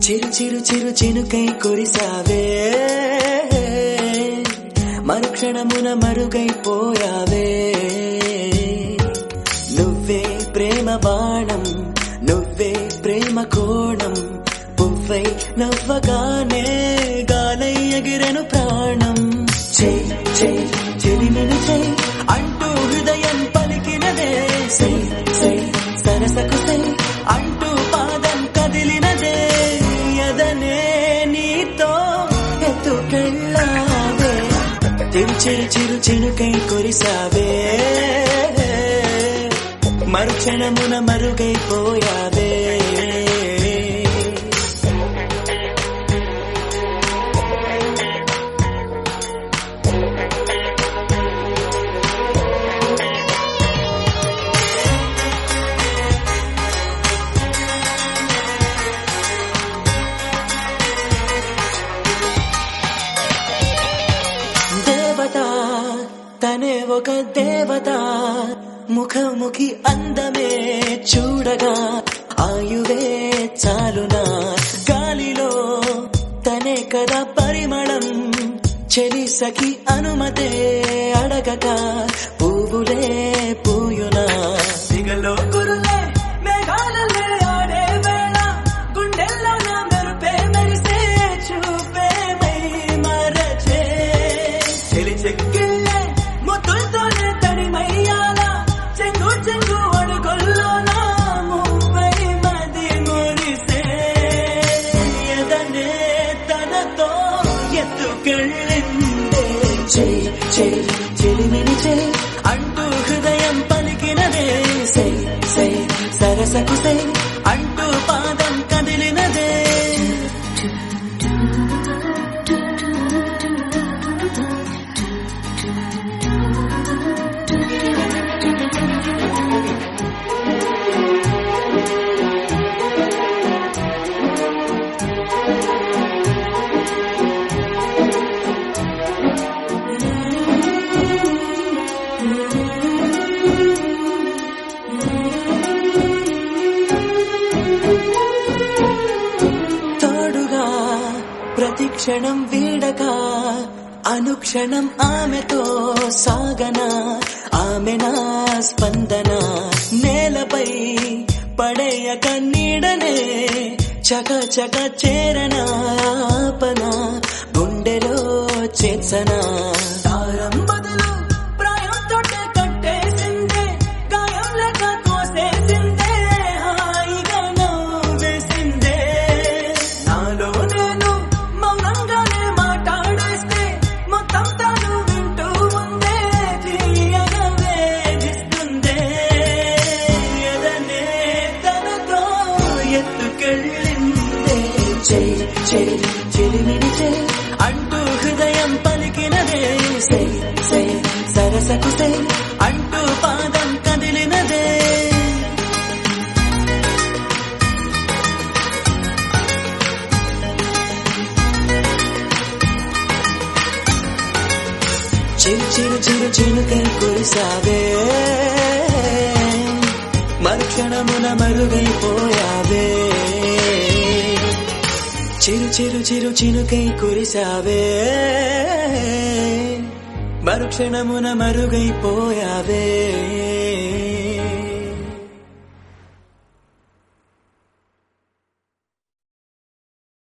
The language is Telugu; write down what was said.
చిరు చిరు చిరు చినుకై కురిసావే మరుక్షణమున మరుగైపోయావే నువ్వే ప్రేమ బాణం నువ్వే ప్రేమ కోణం పువ్వై నవ్వగానే గాలై ఎగిరెను ప్రాణం చెయ్ చెయ్ చెలిమిని చెయ్ అంటూ హృదయం పలికినదే సై సై సరసకు సై అంటూ పాదం కదిలినదే ఎదనే నీతో ఎత్తుకెళ్ళావే చిరు చిరు చిరు చినుకై కురిసావే మరుక్షణమున మరుగైపోయావే దేవత తనే ఒక దేవత ముఖముఖి అందమే చూడగా ఆయువే చాలునా గాలిలో తనే కదా పరిమళం చెలి సఖి అనుమతే అడగక పువ్వులే పూయునా దిగలో కురులే మేఘాలలే ఆడే వేళ గుండెల్లో నా మెరుపే మెరిసే చూపే మై మరచే చెలి చెక్కిళ్ళే ముద్దులతోనే తడిమయ్యాల చెంగు చెంగు అడుగుల్లో నా ముప్పై మది మురిసే ఎదనే తనతో ఎత్తుకెళ్ళిందే చెయ్ చెయ్ చెలిమిని చెయ్ అంటూ హృదయం పలికినదే సై సై సరసకు సై అంటూ పాదం కదిలినదే తోడుగా ప్రతిక్షణం వీడక అనుక్షణం ఆమెతో సాగన ఆమె నా స్పందన నేలపై పడేయక నీడనే చక చక చేరన ఆపన గుండెలో చేర్చన దారం బదులు ప్రాయంతో కట్టేసిందే గాయం లేక కోసేసిందే హాయిగా నవ్వేసిందే నాలో నేను మౌనంగానే మాట్లాడేస్తే మొత్తం తాను వింటూ ఉందే తీయగా వేధిస్తుందే ఎదనే తనతో ఎత్తుకెళ్ళిందే చెయ్ చెయ్ చెలిమిని చెయ్ అంటూ హృదయం పలికినదే సై సై సరసకు సై అంటూ పాదం కదిలినదే చిరు చిరు చిరు చినుకై కురిసావే మరుక్షణమున మరుగైపోయావే చిరు చిరు చిరు చినుకై కురిసావే మరుక్షణమున మరుగైపోయావే